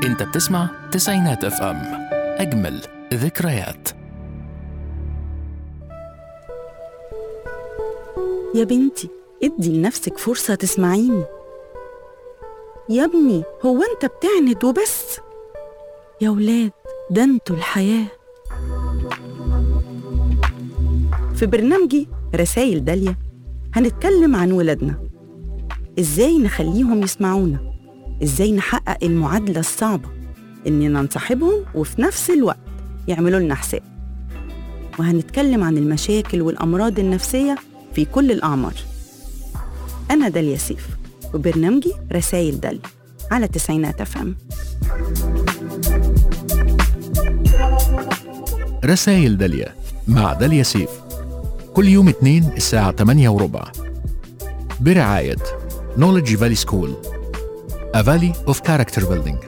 انت بتسمع تسعينات اف ام اجمل ذكريات يا بنتي ادي لنفسك فرصة تسمعيني يا ابني هو انت بتعند وبس يا ولاد ده انتوا الحياة في برنامجي رسايل داليا هنتكلم عن ولادنا ازاي نخليهم يسمعونا ازاي نحقق المعادلة الصعبة اننا نصاحبهم وفي نفس الوقت يعملوا لنا حساب وهنتكلم عن المشاكل والأمراض النفسية في كل الأعمار أنا داليا سيف وبرنامجي رسايل داليا على تسعينات أفهم رسائل داليا مع داليا سيف كل يوم اثنين الساعة 8 وربع برعاية Knowledge Valley School A Valley of Character Building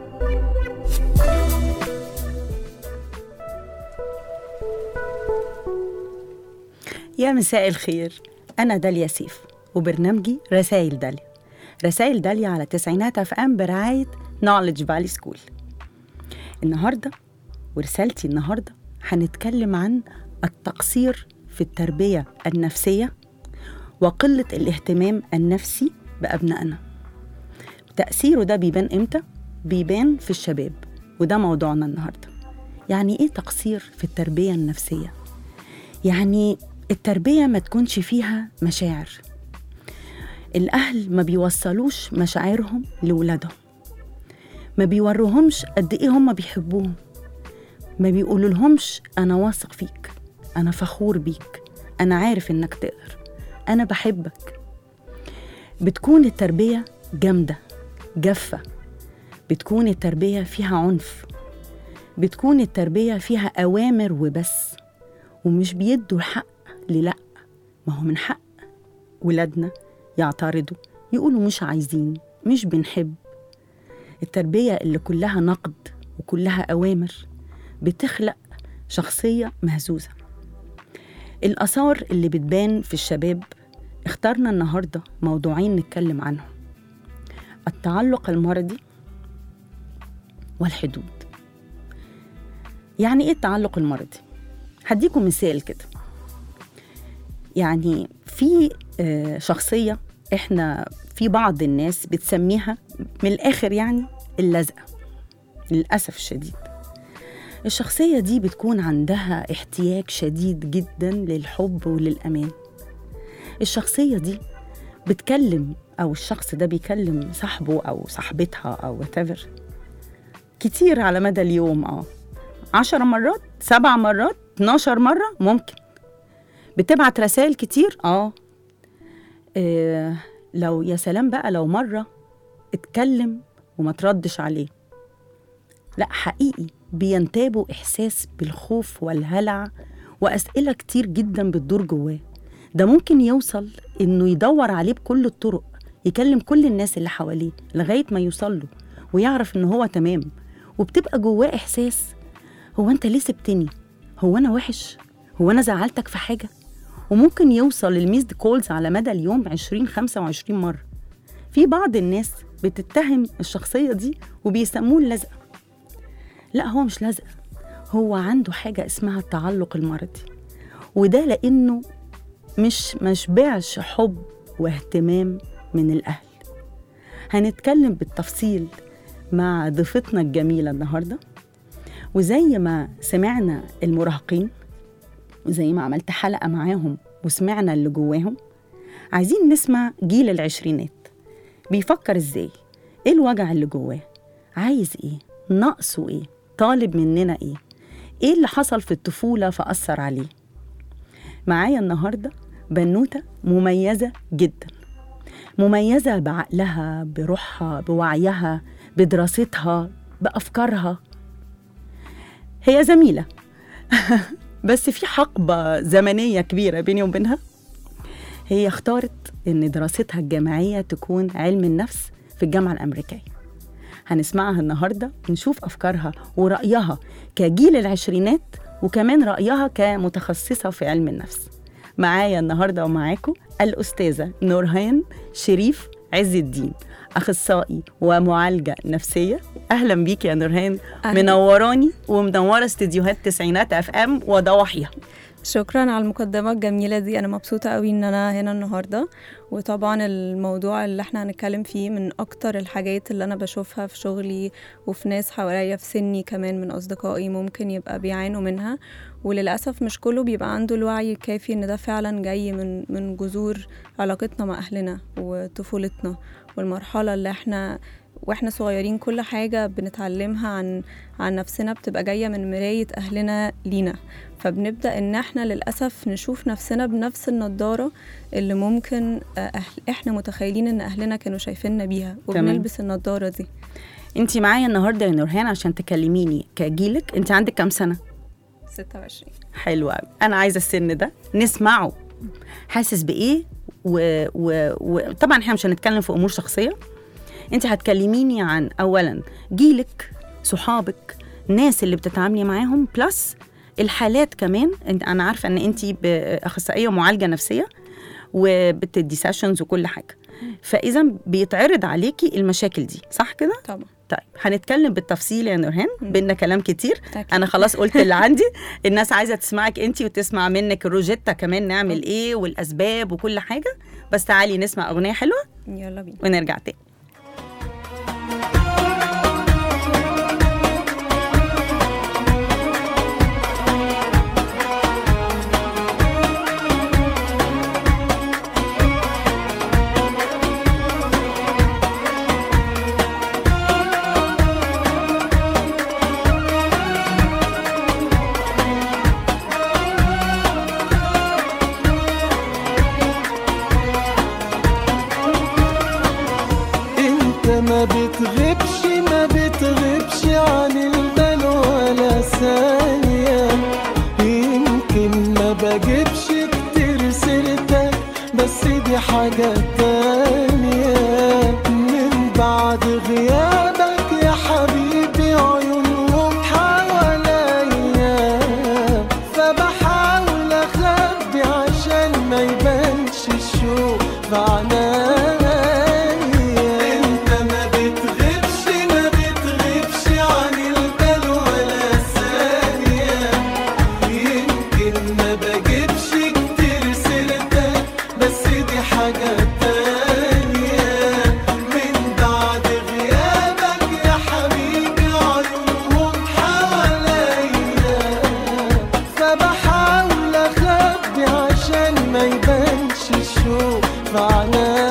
يا مساء الخير أنا داليا سيف وبرنامجي رسائل داليا رسائل داليا على تسعينات أف أم برعاية نوليدج فالي سكول النهاردة ورسالتي النهاردة هنتكلم عن التقصير في التربية النفسية وقلة الاهتمام النفسي بأبنائنا تأثيره ده بيبان إمتى؟ بيبان في الشباب وده موضوعنا النهاردة يعني إيه تقصير في التربية النفسية؟ يعني التربية ما تكونش فيها مشاعر الأهل ما بيوصلوش مشاعرهم لولادهم ما بيوروهمش قد إيه هم بيحبوهم ما بيقولوا لهمش أنا واثق فيك أنا فخور بيك أنا عارف إنك تقدر أنا بحبك بتكون التربية جامدة جافة بتكون التربية فيها عنف بتكون التربية فيها أوامر وبس ومش بيدوا الحق للأ ما هو من حق ولادنا يعترضوا يقولوا مش عايزين مش بنحب التربية اللي كلها نقد وكلها أوامر بتخلق شخصية مهزوزة الآثار اللي بتبان في الشباب اخترنا النهاردة موضوعين نتكلم عنهم التعلق المرضي والحدود يعني ايه التعلق المرضي هديكم مثال كده يعني في آه، شخصية احنا في بعض الناس بتسميها من الآخر يعني اللزقة للأسف الشديد الشخصية دي بتكون عندها احتياج شديد جدا للحب وللأمان الشخصية دي بتكلم أو الشخص ده بيكلم صاحبه أو صاحبتها أو whatever كتير على مدى اليوم اه عشر مرات سبع مرات 12 مرة ممكن بتبعت رسائل كتير اه آه، لو يا سلام بقى لو مرة اتكلم وما تردش عليه لا حقيقي بينتابوا إحساس بالخوف والهلع وأسئلة كتير جدا بتدور جواه ده ممكن يوصل إنه يدور عليه بكل الطرق يكلم كل الناس اللي حواليه لغاية ما يوصل له ويعرف إن هو تمام وبتبقى جواه إحساس هو أنت ليه سبتني؟ هو أنا وحش؟ هو أنا زعلتك في حاجة؟ وممكن يوصل الميسد كولز على مدى اليوم 20 25 مرة في بعض الناس بتتهم الشخصية دي وبيسموه اللزقة لا هو مش لزقة هو عنده حاجة اسمها التعلق المرضي وده لأنه مش مشبعش حب واهتمام من الأهل هنتكلم بالتفصيل مع ضيفتنا الجميلة النهاردة وزي ما سمعنا المراهقين وزي ما عملت حلقة معاهم وسمعنا اللي جواهم عايزين نسمع جيل العشرينات بيفكر ازاي ايه الوجع اللي جواه عايز ايه ناقصه ايه طالب مننا ايه ايه اللي حصل في الطفولة فأثر عليه معايا النهاردة بنوتة مميزة جدا مميزة بعقلها بروحها بوعيها بدراستها بأفكارها هي زميلة بس في حقبة زمنية كبيرة بيني وبينها هي اختارت إن دراستها الجامعية تكون علم النفس في الجامعة الأمريكية هنسمعها النهاردة نشوف أفكارها ورأيها كجيل العشرينات وكمان رأيها كمتخصصة في علم النفس معايا النهاردة ومعاكم الأستاذة نورهان شريف عز الدين اخصائي ومعالجه نفسيه اهلا بيك يا نورهان أهلاً. منوراني ومنوره استديوهات تسعينات اف ام وضواحيها شكرا على المقدمة الجميلة دي أنا مبسوطة قوي إن أنا هنا النهاردة وطبعا الموضوع اللي احنا هنتكلم فيه من أكتر الحاجات اللي أنا بشوفها في شغلي وفي ناس حواليا في سني كمان من أصدقائي ممكن يبقى بيعانوا منها وللأسف مش كله بيبقى عنده الوعي الكافي إن ده فعلا جاي من من جذور علاقتنا مع أهلنا وطفولتنا والمرحلة اللي احنا واحنا صغيرين كل حاجة بنتعلمها عن عن نفسنا بتبقى جاية من مراية أهلنا لينا فبنبدأ إن احنا للأسف نشوف نفسنا بنفس النضارة اللي ممكن آه، أهل احنا متخيلين إن أهلنا كانوا شايفيننا بيها تمام. وبنلبس النضارة دي انت معايا النهارده يا نورهان عشان تكلميني كجيلك انت عندك كام سنه 26 حلو قوي انا عايزه السن ده نسمعه حاسس بايه وطبعا و... و... طبعاً احنا مش هنتكلم في امور شخصيه انت هتكلميني عن اولا جيلك صحابك الناس اللي بتتعاملي معاهم بلس الحالات كمان انت انا عارفه ان انت اخصائيه معالجه نفسيه وبتدي سيشنز وكل حاجه فاذا بيتعرض عليكي المشاكل دي صح كده طبعا طيب هنتكلم بالتفصيل يا نورهان بينا كلام كتير أكيد. انا خلاص قلت اللي عندي الناس عايزه تسمعك انت وتسمع منك الروجيتا كمان نعمل ايه والاسباب وكل حاجه بس تعالي نسمع اغنيه حلوه يلا بينا ونرجع تاني انت ما بتغيبش ما بتغيبش عن البال ولا ثانية يمكن ما بجيبش كتير سيرتك بس دي حاجة تانية من بعد غيابك يا حبيبي عيونهم حواليا فبحاول اخبي عشان ما يبانش الشوق في عنايا انت ما بتغيبش ما بتغيبش عن البال ولا ثانية يمكن ما بجيبش كتير سيرتك بس دي حاجة تانية من بعد غيابك يا حبيبي عيونهم حواليا فبحاول اخبي عشان ما يبانش الشوق في عنايا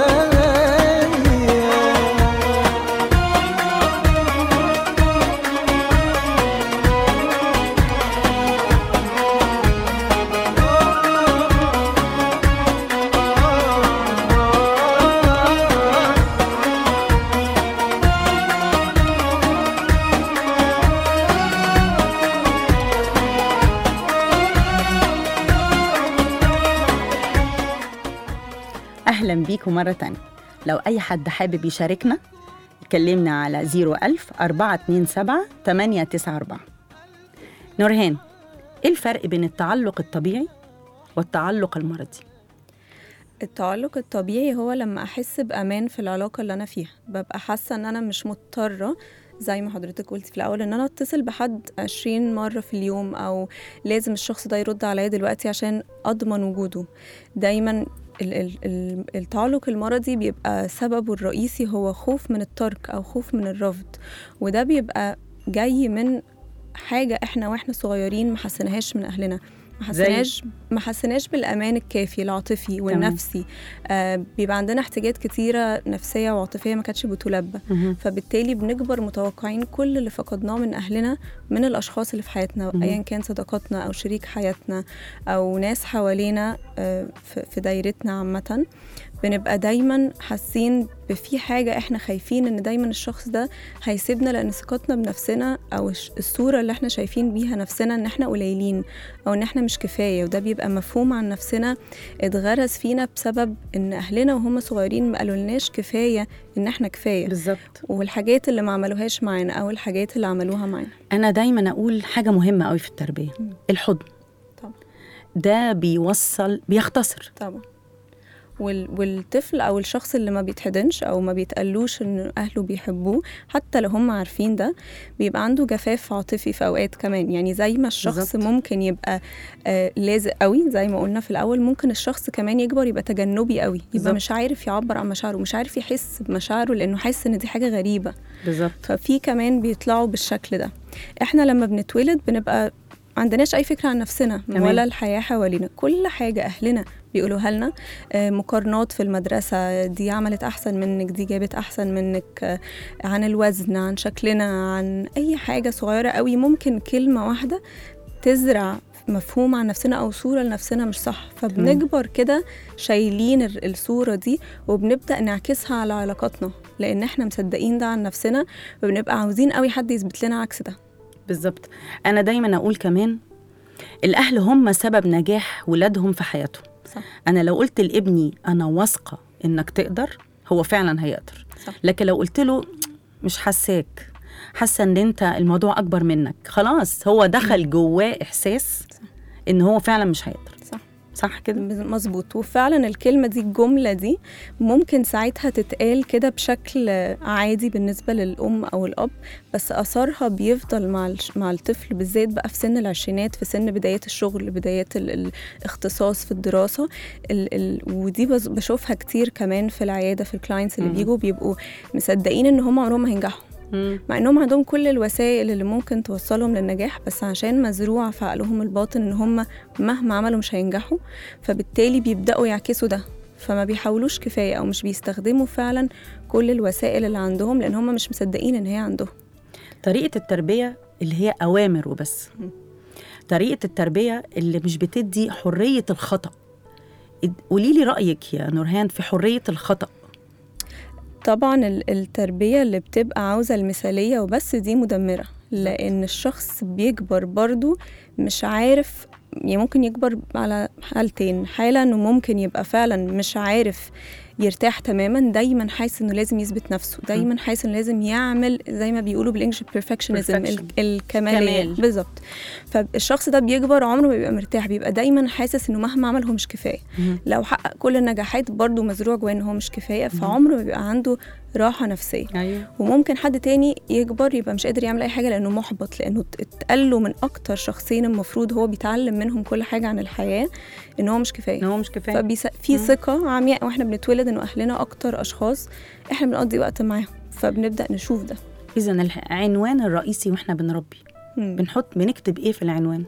اهلا بيكم مره تانية لو اي حد حابب يشاركنا كلمنا على 01000 427 894 نورهان ايه الفرق بين التعلق الطبيعي والتعلق المرضي التعلق الطبيعي هو لما احس بامان في العلاقه اللي انا فيها ببقى حاسه ان انا مش مضطره زي ما حضرتك قلتي في الاول ان انا اتصل بحد 20 مره في اليوم او لازم الشخص ده يرد عليا دلوقتي عشان اضمن وجوده دايما ال- ال- ال- التعلق المرضي بيبقى سببه الرئيسي هو خوف من الترك او خوف من الرفض وده بيبقى جاي من حاجه احنا واحنا صغيرين ما حسيناهاش من اهلنا ما زي؟ حسيناش ما حسيناش بالامان الكافي العاطفي والنفسي آه بيبقى عندنا احتياجات كتيره نفسيه وعاطفيه ما كانتش بتلبى فبالتالي بنكبر متوقعين كل اللي فقدناه من اهلنا من الاشخاص اللي في حياتنا مهم. ايا كان صداقاتنا او شريك حياتنا او ناس حوالينا آه، في في دايرتنا عامه بنبقى دايما حاسين بفي حاجة احنا خايفين ان دايما الشخص ده هيسيبنا لان ثقتنا بنفسنا او الش- الصورة اللي احنا شايفين بيها نفسنا ان احنا قليلين او ان احنا مش كفاية وده بيبقى مفهوم عن نفسنا اتغرس فينا بسبب ان اهلنا وهم صغيرين ما قالولناش كفاية ان احنا كفاية بالظبط والحاجات اللي ما عملوهاش معانا او الحاجات اللي عملوها معانا انا دايما اقول حاجه مهمه قوي في التربيه مم. الحضن طبعا ده بيوصل بيختصر طبعا وال... والطفل او الشخص اللي ما بيتحضنش او ما بيتقالوش ان اهله بيحبوه حتى لو هم عارفين ده بيبقى عنده جفاف عاطفي في اوقات كمان يعني زي ما الشخص بالظبط. بالزبط. ممكن يبقى آه لازق قوي زي ما قلنا في الاول ممكن الشخص كمان يكبر يبقى تجنبي قوي يبقى بالظبط. مش عارف يعبر عن مشاعره مش عارف يحس بمشاعره لانه حاسس ان دي حاجه غريبه بالظبط ففي كمان بيطلعوا بالشكل ده احنا لما بنتولد بنبقى ما عندناش اي فكره عن نفسنا تمام. ولا الحياه حوالينا كل حاجه اهلنا بيقولوها لنا آه، مقارنات في المدرسه دي عملت احسن منك دي جابت احسن منك آه، عن الوزن عن شكلنا عن اي حاجه صغيره قوي ممكن كلمه واحده تزرع مفهوم عن نفسنا او صوره لنفسنا مش صح فبنكبر كده شايلين ال- الصوره دي وبنبدا نعكسها على علاقاتنا لان احنا مصدقين ده عن نفسنا وبنبقى عاوزين قوي حد يثبت لنا عكس ده بالظبط انا دايما اقول كمان الاهل هم سبب نجاح ولادهم في حياتهم صح انا لو قلت لابني انا واثقه انك تقدر هو فعلا هيقدر صح. لكن لو قلت له مش حاساك حاسه ان انت الموضوع اكبر منك خلاص هو دخل جواه احساس ان هو فعلا مش هيقدر صح صح كده مظبوط وفعلا الكلمه دي الجمله دي ممكن ساعتها تتقال كده بشكل عادي بالنسبه للام او الاب بس اثرها بيفضل مع الش- مع الطفل بالذات بقى في سن العشرينات في سن بدايات الشغل بدايات ال- الاختصاص في الدراسه ال ال ودي بز- بشوفها كتير كمان في العياده في الكلاينتس اللي مم. بيجوا بيبقوا مصدقين ان هم عمرهم ما هينجحوا مم. مع انهم عندهم كل الوسائل اللي ممكن توصلهم للنجاح بس عشان مزروع في عقلهم الباطن ان هم مهما عملوا مش هينجحوا فبالتالي بيبداوا يعكسوا ده فما بيحاولوش كفايه او مش بيستخدموا فعلا كل الوسائل اللي عندهم لان هم مش مصدقين ان هي عندهم طريقه التربيه اللي هي اوامر وبس مم. طريقه التربيه اللي مش بتدي حريه الخطا قولي لي رايك يا نورهان في حريه الخطا طبعا ال- التربية اللي بتبقى عاوزة المثالية وبس دي مدمرة لأن الشخص بيكبر برضو مش عارف يعني ممكن يكبر على حالتين حالة انه ممكن يبقى فعلا مش عارف يرتاح تماما دايما حاسس انه لازم يثبت نفسه دايما حاسس انه لازم يعمل زي ما بيقولوا بالانجلش perfectionism Perfection. ال- الكمالية كمال. بالظبط فالشخص ده بيكبر عمره ما بيبقى مرتاح بيبقى دايما حاسس انه مهما عمل هو مش كفايه مهم. لو حقق كل النجاحات برضه مزروع جواه ان هو مش كفايه فعمره ما بيبقى عنده راحه نفسيه ايوه وممكن حد تاني يكبر يبقى مش قادر يعمل اي حاجه لانه محبط لانه ات- اتقال له من اكتر شخصين المفروض هو بيتعلم منهم كل حاجه عن الحياه ان هو مش كفايه ان هو مش كفايه فبيس... في ثقه عمياء واحنا بنتولد انه اهلنا اكتر اشخاص احنا بنقضي وقت معاهم فبنبدا نشوف ده اذا العنوان الرئيسي واحنا بنربي مم. بنحط بنكتب ايه في العنوان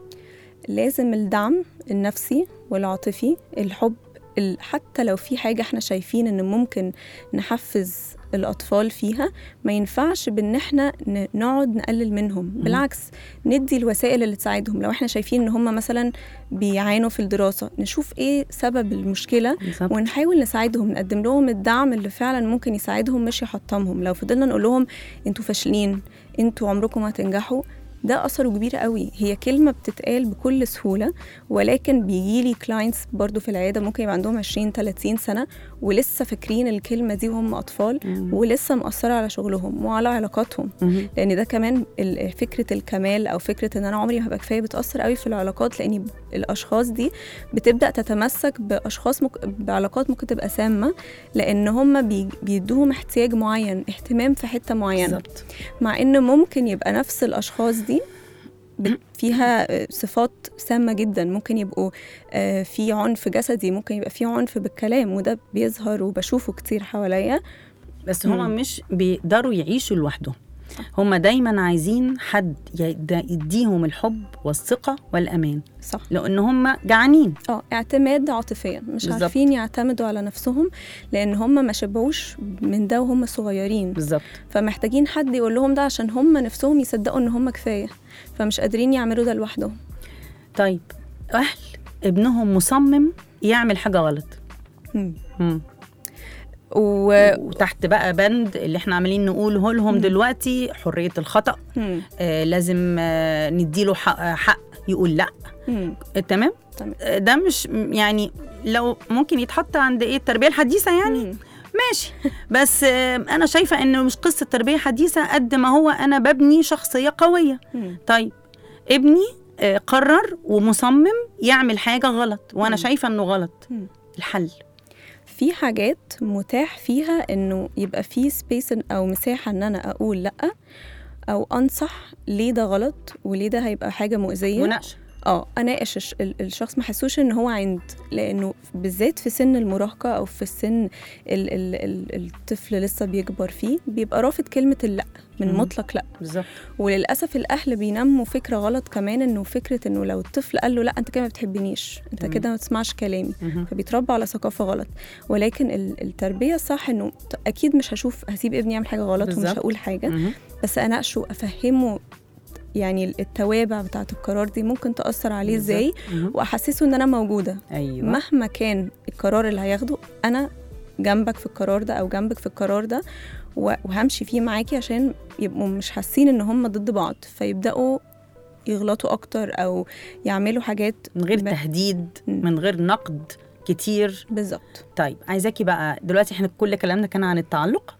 لازم الدعم النفسي والعاطفي الحب ال- حتى لو في حاجة احنا شايفين ان ممكن نحفز الأطفال فيها ما ينفعش بان احنا ن- نقعد نقلل منهم بالعكس ندي الوسائل اللي تساعدهم لو احنا شايفين ان هم مثلا بيعانوا في الدراسة نشوف ايه سبب المشكلة بالظبط ونحاول نساعدهم نقدم لهم الدعم اللي فعلا ممكن يساعدهم مش يحطمهم لو فضلنا نقول لهم انتوا فاشلين انتوا عمركم ما هتنجحوا ده اثره كبير قوي هي كلمه بتتقال بكل سهوله ولكن بيجي لي كلاينتس برضو في العياده ممكن يبقى عندهم 20 30 سنه ولسه فاكرين الكلمه دي وهم اطفال مم. ولسه مأثره على شغلهم وعلى علاقاتهم مهم. لان ده كمان ال- فكره الكمال او فكره ان انا عمري ما هبقى كفايه بتاثر قوي في العلاقات لان الاشخاص دي بتبدا تتمسك باشخاص مك... بعلاقات ممكن تبقى سامه لان هم بي... بيدوهم احتياج معين اهتمام في حته معينه بالظبط مع ان ممكن يبقى نفس الاشخاص دي بت- فيها آه، صفات سامه جدا ممكن يبقوا آه، في عنف جسدي ممكن يبقى في عنف بالكلام وده بيظهر وبشوفه كتير حواليا بس مم. هما مش بيقدروا يعيشوا لوحدهم هما دايما عايزين حد يد- يديهم الحب والثقة والأمان صح لأن هما جعانين اه اعتماد عاطفيا مش بالظبط. عارفين يعتمدوا على نفسهم لان هم ما شبعوش من ده وهم صغيرين بالظبط فمحتاجين حد يقول لهم ده عشان هم نفسهم يصدقوا ان هم كفايه فمش قادرين يعملوا ده لوحدهم طيب أهل ابنهم مصمم يعمل حاجة غلط مم. و... وتحت بقى بند اللي احنا عاملين نقوله لهم دلوقتي حرية الخطأ مم. آه لازم آه نديله حق, حق يقول لا مم. آه تمام تمام. آه ده مش م- يعني لو ممكن يتحط عند ايه التربية الحديثة يعني مم. ماشي بس آه انا شايفة انه مش قصة تربية حديثة قد ما هو انا ببني شخصية قوية مم. طيب ابني آه قرر ومصمم يعمل حاجة غلط وانا مم. شايفة انه غلط مم. الحل في حاجات متاح فيها انه يبقى في سبيس او مساحه ان انا اقول لا او انصح ليه ده غلط وليه ده هيبقى حاجه مؤذيه مناقشه اه اناقش الش- ال- الشخص ما حسوش ان هو عند لانه بالذات في سن المراهقه او في السن ال ال ال الطفل لسه بيكبر فيه بيبقى رافض كلمه اللا من مم. مطلق لا بالظبط وللاسف الاهل بينموا فكره غلط كمان انه فكره انه لو الطفل قال له لا انت كده ما بتحبنيش انت تمام. كده ما تسمعش كلامي مهم. فبيتربى على ثقافه غلط ولكن ال- التربيه الصح انه ت- اكيد مش هشوف هسيب ابني يعمل حاجه غلط ومش بالظبط. هقول حاجه مهم. بس اناقشه افهمه يعني التوابع بتاعه القرار دي ممكن تاثر عليه بالظبط. ازاي مهم. واحسسه ان انا موجوده ايوه مهما كان القرار اللي هياخده انا جنبك في القرار ده او جنبك في القرار ده و- وهمشي فيه معاكي عشان يبقوا مش حاسين ان هم ضد بعض فيبداوا يغلطوا اكتر او يعملوا حاجات من غير ما- تهديد مم. من غير نقد كتير بالظبط طيب عايزاكي بقى دلوقتي احنا كل كلامنا كان عن التعلق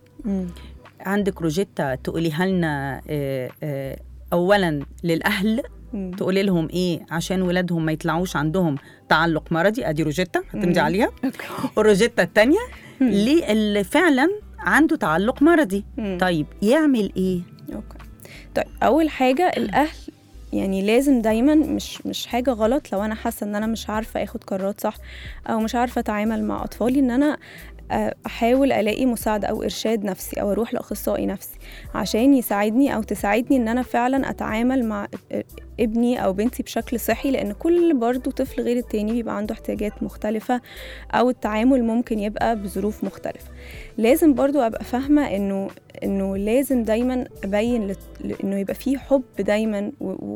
عندك روجيتا تقوليها لنا آه، آه، اولا للاهل مم. تقولي لهم ايه عشان ولادهم ما يطلعوش عندهم تعلق مرضي ادي روجيتا هتمضي مم. عليها والروجيتا الثانيه اللي فعلا عنده تعلق مرضي مم. طيب يعمل ايه اوكي طيب اول حاجه الاهل يعني لازم دايما مش مش حاجه غلط لو انا حاسه ان انا مش عارفه اخد قرارات صح او مش عارفه اتعامل مع اطفالي ان انا آه، احاول الاقي مساعده او ارشاد نفسي او اروح لاخصائي نفسي عشان يساعدني او تساعدني ان انا فعلا اتعامل مع ابني او بنتي بشكل صحي لان كل برضو طفل غير التاني بيبقى عنده احتياجات مختلفه او التعامل ممكن يبقى بظروف مختلفه لازم برضو ابقى فاهمه انه انه لازم دايما ابين لت- انه يبقى في حب دايما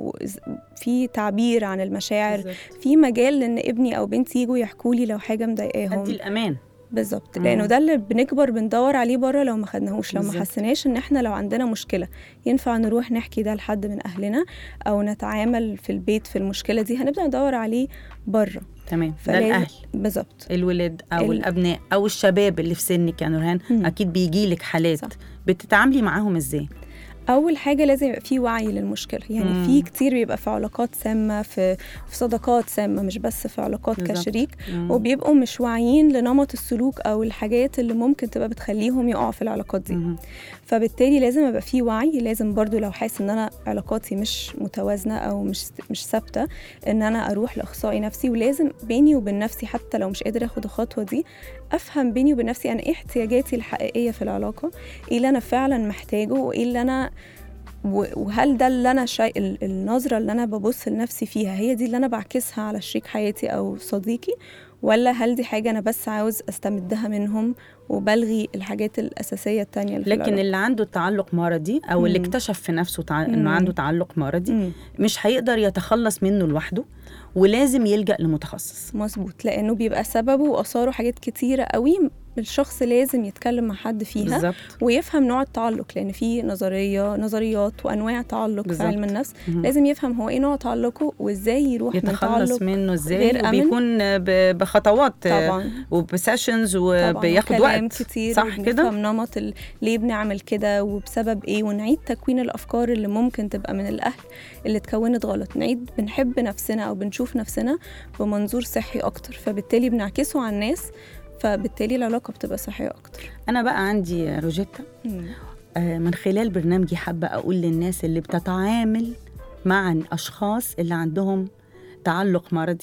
وفي تعبير عن المشاعر في مجال ان ابني او بنتي يجوا يحكوا لي لو حاجه مضايقاهم ادي الامان بالظبط مم. لانه ده اللي بنكبر بندور عليه بره لو ما خدناهوش لو ما بالظبط. حسيناش ان احنا لو عندنا مشكله ينفع نروح نحكي ده لحد من اهلنا او نتعامل في البيت في المشكله دي هنبدا ندور عليه بره تمام ده فلازم- الاهل بالظبط الولاد او ال- الابناء او الشباب اللي في سنك يا نورهان مم. اكيد بيجي لك حالات صح. بتتعاملي معاهم ازاي اول حاجه لازم يبقى في وعي للمشكله يعني مم. في كتير بيبقى في علاقات سامه في في صداقات سامه مش بس في علاقات بالظبط. كشريك مم. وبيبقوا مش واعيين لنمط السلوك او الحاجات اللي ممكن تبقى بتخليهم يقعوا في العلاقات دي مم. فبالتالي لازم ابقى في وعي لازم برضو لو حاسس ان انا علاقاتي مش متوازنه او مش مش ثابته ان انا اروح لاخصائي نفسي ولازم بيني وبين نفسي حتى لو مش قادر اخد الخطوه دي افهم بيني وبين نفسي انا ايه احتياجاتي الحقيقيه في العلاقه ايه اللي انا فعلا محتاجه وايه اللي انا و- وهل ده اللي انا شاي... ال- النظره اللي انا ببص لنفسي فيها هي دي اللي انا بعكسها على شريك حياتي او صديقي ولا هل دي حاجه انا بس عاوز استمدها منهم وبلغي الحاجات الاساسيه التانية اللي في لكن العلاقة. اللي عنده تعلق مرضي او اللي مم. اكتشف في نفسه تع... مم. انه عنده تعلق مرضي مم. مش هيقدر يتخلص منه لوحده ولازم يلجأ لمتخصص مظبوط لانه بيبقى سببه واثاره حاجات كتيره قوي الشخص لازم يتكلم مع حد فيها بالظبط ويفهم نوع التعلق لان في نظريه نظريات وانواع تعلق بالظبط. في علم النفس مم. لازم يفهم هو ايه نوع تعلقه وازاي يروح من يتخلص تعلق منه ازاي غير آمن. وبيكون ب... بخطوات طبعا وبسيشنز طبعا وبياخد كلام وقت كتير صح كده وبنفهم نمط ال... ليه بنعمل كده وبسبب ايه ونعيد تكوين الافكار اللي ممكن تبقى من الاهل اللي اتكونت غلط نعيد بنحب نفسنا او بنشوف نفسنا بمنظور صحي اكتر فبالتالي بنعكسه على الناس فبالتالي العلاقه بتبقى صحيه اكتر انا بقى عندي روجيتا آه، من خلال برنامجي حابة أقول للناس اللي بتتعامل مع الأشخاص اللي عندهم تعلق مرضي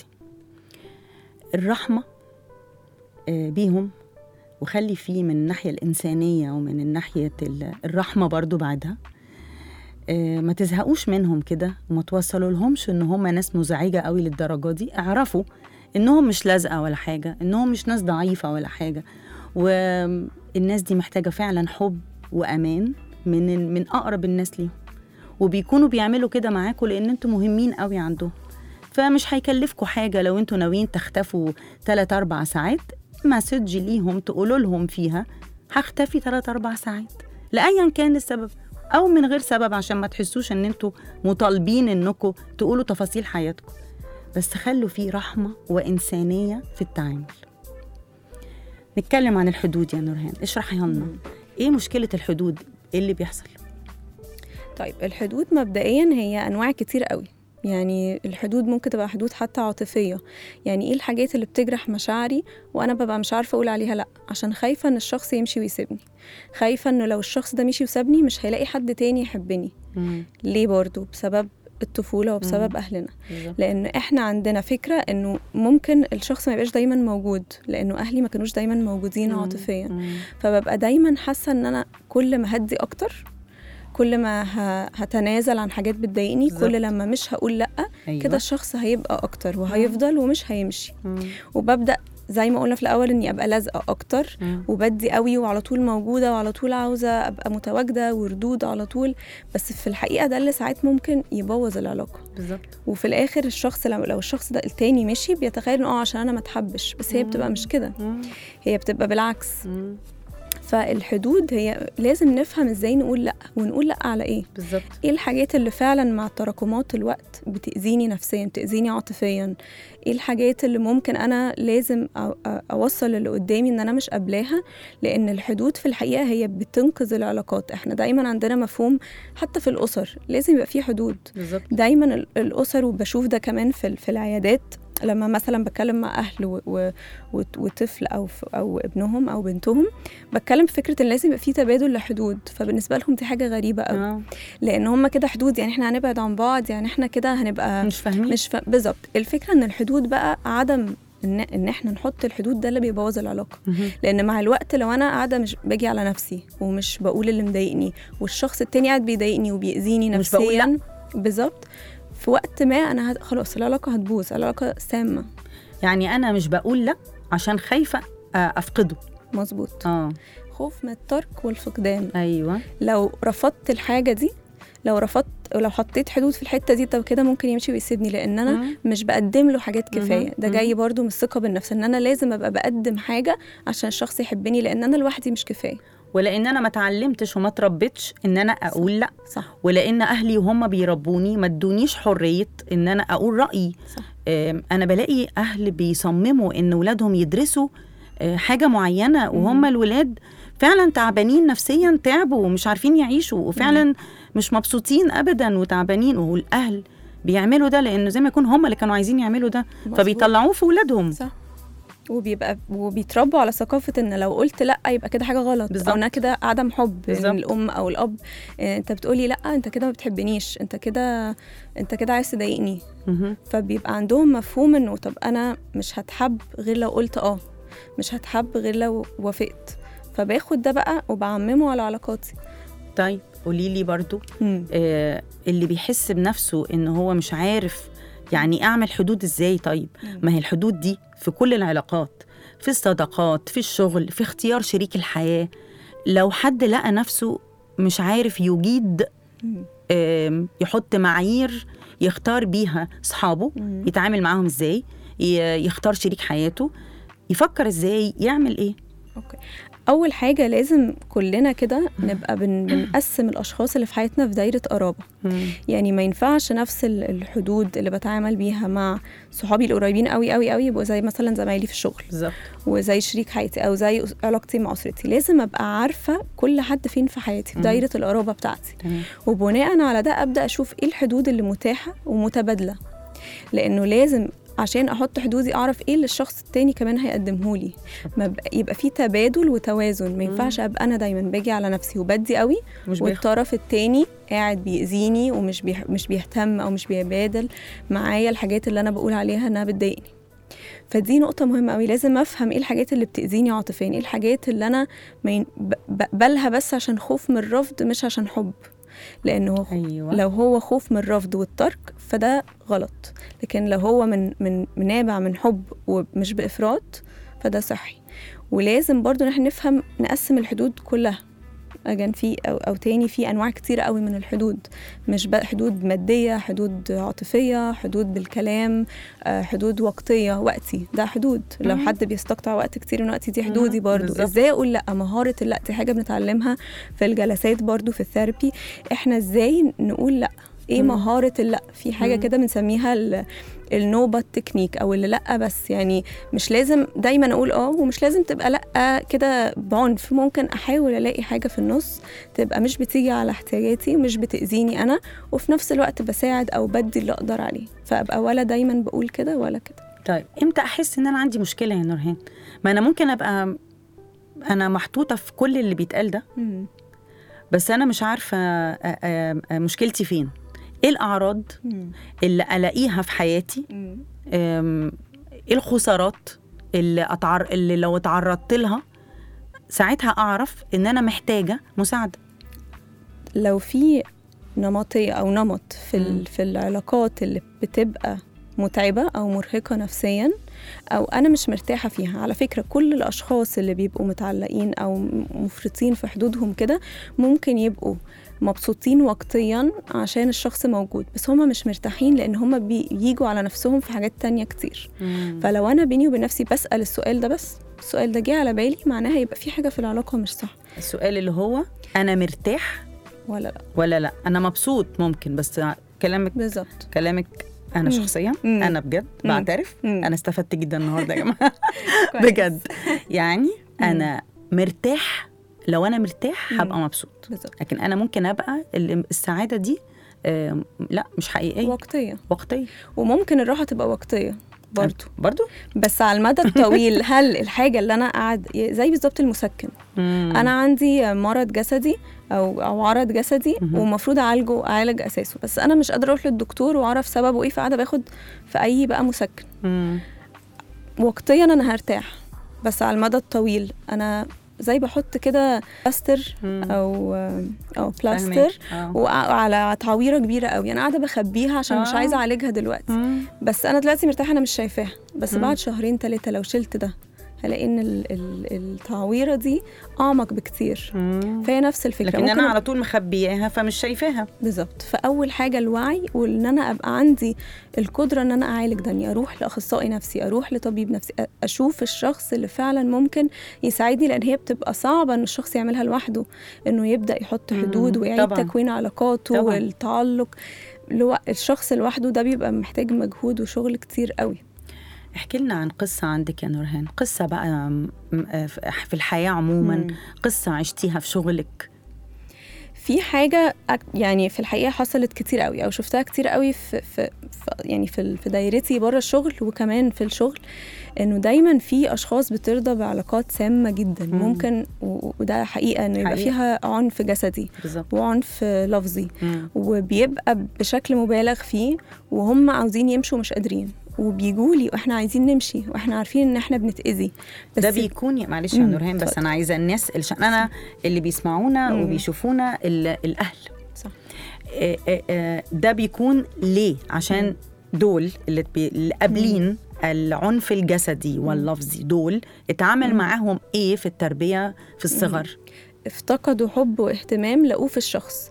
الرحمة آه، بيهم وخلي فيه من الناحية الإنسانية ومن الناحية ال- الرحمة برضو بعدها آه، ما تزهقوش منهم كده وما توصلوا لهمش ان هم ناس مزعجة قوي للدرجة دي اعرفوا انهم مش لازقة ولا حاجة انهم مش ناس ضعيفة ولا حاجة والناس دي محتاجة فعلا حب وامان من من اقرب الناس ليهم وبيكونوا بيعملوا كده معاكم لان انتوا مهمين قوي عندهم فمش هيكلفكوا حاجه لو انتوا ناويين تختفوا 3 4 ساعات مسج ليهم تقولوا لهم فيها هختفي 3 4 ساعات لايا كان السبب او من غير سبب عشان ما تحسوش ان انتوا مطالبين انكم تقولوا تفاصيل حياتكم بس خلوا فيه رحمه وانسانيه في التعامل نتكلم عن الحدود يا نورهان اشرحيها لنا ايه مشكله الحدود ايه اللي بيحصل طيب الحدود مبدئيا هي انواع كتير قوي يعني الحدود ممكن تبقى حدود حتى عاطفية يعني ايه الحاجات اللي بتجرح مشاعري وانا ببقى مش عارفة اقول عليها لا عشان خايفة ان الشخص يمشي ويسيبني خايفة انه لو الشخص ده مشي وسابني مش هيلاقي حد تاني يحبني ليه برضو بسبب الطفولة وبسبب مم. أهلنا بالظبط. لأن إحنا عندنا فكرة إنه ممكن الشخص ما يبقاش دايما موجود لأنه أهلي ما كانوش دايما موجودين مم. عاطفيا مم. فببقى دايما حاسة إن أنا كل ما هدي أكتر كل ما ه- هتنازل عن حاجات بتضايقني بالظبط. كل لما مش هقول لأ أيوة. كده الشخص هيبقى أكتر وهيفضل ومش هيمشي مم. وببدأ زي ما قلنا في الأول إني أبقى لازقة أكتر مم. وبدي قوي وعلى طول موجودة وعلى طول عاوزة أبقى متواجدة وردود على طول بس في الحقيقة ده اللي ساعات ممكن يبوظ العلاقة بالظبط وفي الآخر الشخص لو, لو الشخص ده التاني مشي بيتخيل إنه اه عشان أنا ما اتحبش بس هي بتبقى مش كده مم. هي بتبقى بالعكس مم. فالحدود هي لازم نفهم ازاي نقول لا ونقول لا على ايه بالظبط ايه الحاجات اللي فعلا مع تراكمات الوقت بتأذيني نفسيا بتأذيني عاطفيا ايه الحاجات اللي ممكن انا لازم أ- أ- اوصل اللي قدامي ان انا مش قابلاها لان الحدود في الحقيقه هي بتنقذ العلاقات احنا دايما عندنا مفهوم حتى في الاسر لازم يبقى في حدود بالظبط دايما ال- الاسر وبشوف ده كمان في ال- في العيادات لما مثلا بتكلم مع اهل و- و- وت- وطفل او ف- او ابنهم او بنتهم بتكلم في فكره ان لازم يبقى في تبادل لحدود فبالنسبه لهم دي حاجه غريبه قوي آه. لان هم كده حدود يعني احنا هنبعد عن بعض يعني احنا كده هنبقى مش فاهمين مش ف... بالظبط الفكره ان الحدود بقى عدم ان ان احنا نحط الحدود ده اللي بيبوظ العلاقه مهم. لان مع الوقت لو انا قاعده مش باجي على نفسي ومش بقول اللي مضايقني والشخص التاني قاعد بيضايقني وبيأذيني ومش بقول نفسيا بالظبط في وقت ما انا هت... خلاص العلاقه هتبوظ العلاقه سامه يعني انا مش بقول لا عشان خايفه آه، افقده مظبوط اه خوف من الترك والفقدان ايوه لو رفضت الحاجه دي لو رفضت ولو حطيت حدود في الحته دي طب كده ممكن يمشي ويسيبني لان انا مم. مش بقدم له حاجات كفايه مهم. ده جاي برضو من الثقه بالنفس ان انا لازم ابقى بقدم حاجه عشان الشخص يحبني لان انا لوحدي مش كفايه ولان انا ما اتعلمتش وما اتربيتش ان انا اقول لا صح ولان اهلي وهم بيربوني ما ادونيش حريه ان انا اقول رايي صح آم، انا بلاقي اهل بيصمموا ان ولادهم يدرسوا آه، حاجه معينه وهم الولاد فعلا تعبانين نفسيا تعبوا ومش عارفين يعيشوا وفعلا مش مبسوطين ابدا وتعبانين والاهل بيعملوا ده لانه زي ما يكون هم اللي كانوا عايزين يعملوا ده مظبوط. فبيطلعوه في ولادهم صح وبيبقى وبيتربوا على ثقافه ان لو قلت لا يبقى كده حاجه غلط بالظبط. او انا كده عدم حب بالظبط. ان الام او الاب آه، انت بتقولي لا انت كده ما بتحبنيش انت كده انت كده عايز تضايقني مهم. فبيبقى عندهم مفهوم انه طب انا مش هتحب غير لو قلت اه مش هتحب غير لو وافقت فباخد ده بقى وبعممه على علاقاتي طيب قولي لي برضو مم. آه، اللي بيحس بنفسه ان هو مش عارف يعني اعمل حدود ازاي طيب ما هي الحدود دي في كل العلاقات في الصداقات في الشغل في اختيار شريك الحياة لو حد لقى نفسه مش عارف يجيد مم. آم، يحط معايير يختار بيها صحابه مم. يتعامل معاهم ازاي ي- يختار شريك حياته يفكر ازاي يعمل ايه اوكي اول حاجه لازم كلنا كده نبقى بن بنقسم الاشخاص اللي في حياتنا في دايره قرابه يعني ما ينفعش نفس ال- الحدود اللي بتعامل بيها مع صحابي القريبين قوي قوي قوي يبقوا زي مثلا زمايلي في الشغل بالظبط وزي شريك حياتي او زي أس- علاقتي مع اسرتي لازم ابقى عارفه كل حد فين في حياتي في مم. دايره القرابه بتاعتي تمام وبناء على ده ابدا اشوف ايه الحدود اللي متاحه ومتبادله لانه لازم عشان احط حدودي اعرف ايه اللي الشخص التاني كمان هيقدمه لي ما بق- يبقى في تبادل وتوازن ما ينفعش ابقى انا دايما باجي على نفسي وبدي قوي مش بياخد والطرف التاني قاعد بيأذيني ومش بيح... مش بيهتم او مش بيبادل معايا الحاجات اللي انا بقول عليها انها بتضايقني فدي نقطة مهمة قوي لازم افهم ايه الحاجات اللي بتأذيني عاطفيا ايه الحاجات اللي انا ما ين- ب- بقبلها بس عشان خوف من الرفض مش عشان حب لانه ايوه لو هو خوف من الرفض والترك فده غلط لكن لو هو من من من نابع من حب ومش بافراط فده صحي ولازم برضو نحن نفهم نقسم الحدود كلها اجان في او او تاني في انواع كتير قوي من الحدود مش بقى حدود ماديه حدود عاطفيه حدود بالكلام آه، حدود وقتيه وقتي ده حدود لو مم. حد بيستقطع وقت كتير من وقتي دي حدودي مم، برضو بالظبط. ازاي اقول لا مهاره اللا دي حاجه بنتعلمها في الجلسات برضو في الثيرابي احنا ازاي نقول لا ايه مم. مهاره اللا في حاجه مم. كده بنسميها ال- النوبة تكنيك او اللي لا بس يعني مش لازم دايما اقول اه ومش لازم تبقى لا كده بعنف ممكن احاول الاقي حاجه في النص تبقى مش بتيجي على احتياجاتي ومش بتاذيني انا وفي نفس الوقت بساعد او بدي اللي اقدر عليه فابقى ولا دايما بقول كده ولا كده طيب امتى احس ان انا عندي مشكله يا نورهان ما انا ممكن ابقى انا محطوطه في كل اللي بيتقال ده بس انا مش عارفه آه، آه، آه، مشكلتي فين ايه الاعراض اللي الاقيها في حياتي أم، ايه الخسارات اللي أتعر... اللي لو اتعرضت لها ساعتها اعرف ان انا محتاجه مساعده لو في نمطية أو نمط في, مم. ال- في العلاقات اللي بتبقى متعبة أو مرهقة نفسيا أو أنا مش مرتاحة فيها على فكرة كل الأشخاص اللي بيبقوا متعلقين أو م- مفرطين في حدودهم كده ممكن يبقوا مبسوطين وقتيا عشان الشخص موجود بس هما مش مرتاحين لأن هما بيجوا على نفسهم في حاجات تانية كتير فلو أنا بيني وبين نفسي بسأل السؤال ده بس السؤال ده جه على بالي معناها يبقى في حاجة في العلاقة مش صح السؤال اللي هو انا مرتاح ولا لا ولا لا انا مبسوط ممكن بس كلامك بالظبط كلامك انا مم. شخصيا مم. انا بجد مم. بعترف مم. انا استفدت جدا النهارده يا جماعه كويس. بجد يعني انا مرتاح لو انا مرتاح مم. هبقى مبسوط بالظبط لكن انا ممكن ابقى ال- السعاده دي آم، لا مش حقيقيه وقتية وقتيه وممكن الراحة تبقى وقتية برضو برضو بس على المدى الطويل هل الحاجة اللي أنا قاعد زي بالظبط المسكن أنا عندي مرض جسدي أو أو عرض جسدي مهم. ومفروض أعالجه أعالج أساسه بس أنا مش قادرة أروح للدكتور وأعرف سببه إيه فقاعدة باخد في أي بقى مسكن مم. وقتيا أنا هرتاح بس على المدى الطويل أنا زي بحط كده بلاستر مم. أو أو بلاستر فاهمك. آه. وعلى تعويره كبيره قوي انا قاعده بخبيها عشان مش آه. عايزه اعالجها دلوقتي مم. بس انا دلوقتي مرتاحه انا مش شايفاها بس مم. بعد شهرين ثلاثه لو شلت ده هلاقي ان ال- ال- التعويره دي اعمق بكتير مم. فهي نفس الفكره لكن ممكن انا أبقى- على طول مخبياها فمش شايفاها بالظبط فاول حاجه الوعي وان انا ابقى عندي القدره ان انا اعالج ده اني اروح لاخصائي نفسي اروح لطبيب نفسي أ- اشوف الشخص اللي فعلا ممكن يساعدني لان هي بتبقى صعبه ان الشخص يعملها لوحده انه يبدا يحط مم. حدود ويعيد طبعاً. تكوين علاقاته طبعاً. والتعلق لو الشخص لوحده ده بيبقى محتاج مجهود وشغل كتير قوي احكي لنا عن قصة عندك يا نورهان قصة بقى م- م- في الحياة عموما مم. قصة عشتيها في شغلك في حاجة أك- يعني في الحقيقة حصلت كتير قوي أو شفتها كتير قوي في, في, في يعني في, ال- في دايرتي بره الشغل وكمان في الشغل إنه دايما في أشخاص بترضى بعلاقات سامة جدا مم. ممكن و- وده حقيقة إنه يبقى حقيقة. فيها عنف جسدي بالظبط وعنف لفظي مم. وبيبقى بشكل مبالغ فيه وهم عاوزين يمشوا مش قادرين وبيجوا لي واحنا عايزين نمشي واحنا عارفين ان احنا بنتاذي بس ده بيكون معلش يا مم. نورهان بس اتفضل. انا عايزه الناس عشان انا اللي بيسمعونا مم. وبيشوفونا ال- الاهل صح آه، آه، آه، ده بيكون ليه عشان دول اللي بي- اللي قابلين العنف الجسدي واللفظي دول اتعامل مم. معاهم ايه في التربيه في الصغر افتقدوا حب واهتمام لقوه في الشخص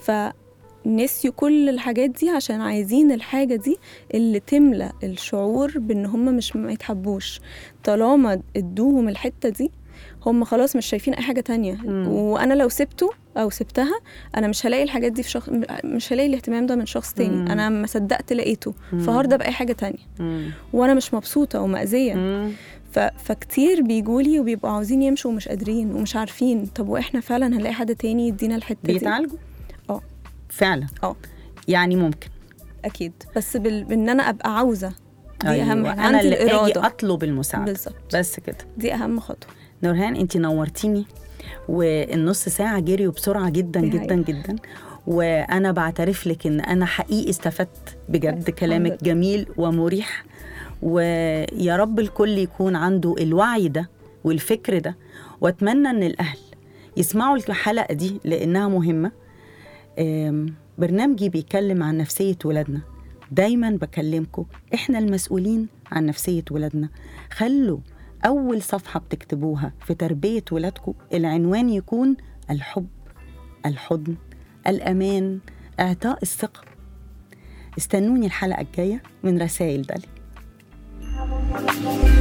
فنسيوا كل الحاجات دي عشان عايزين الحاجة دي اللي تملى الشعور بان هم مش ما يتحبوش طالما ادوهم الحتة دي هم خلاص مش شايفين اي حاجة تانية مم. وانا لو سبته او سبتها انا مش هلاقي الحاجات دي في شخص مش هلاقي الاهتمام ده من شخص تاني مم. انا ما صدقت لقيته مم. فهرضى باي حاجة تانية مم. وانا مش مبسوطة ومأذية مم. ف... فكتير بيجولي وبيبقوا عاوزين يمشوا ومش قادرين ومش عارفين طب واحنا فعلا هنلاقي حد تاني يدينا الحته دي بيتعالجوا اه. فعلا اه. يعني ممكن اكيد بس بال... بان انا ابقى عاوزه دي اهم أيوة. حاجه انا عندي اللي اجي الاراده اطلب المساعده بالظبط بس كده دي اهم خطوه نورهان انت نورتيني والنص ساعه جريوا بسرعه جدا دي جدا حقيقة. جدا وانا بعترف لك ان انا حقيقي استفدت بجد الحمد كلامك لله. جميل ومريح ويا رب الكل يكون عنده الوعي ده والفكر ده واتمنى ان الاهل يسمعوا الحلقه دي لانها مهمه آم، برنامجي بيتكلم عن نفسيه ولادنا دايما بكلمكم احنا المسؤولين عن نفسيه ولادنا خلوا اول صفحه بتكتبوها في تربيه ولادكم العنوان يكون الحب الحضن الامان اعطاء الثقه استنوني الحلقه الجايه من رسائل دالي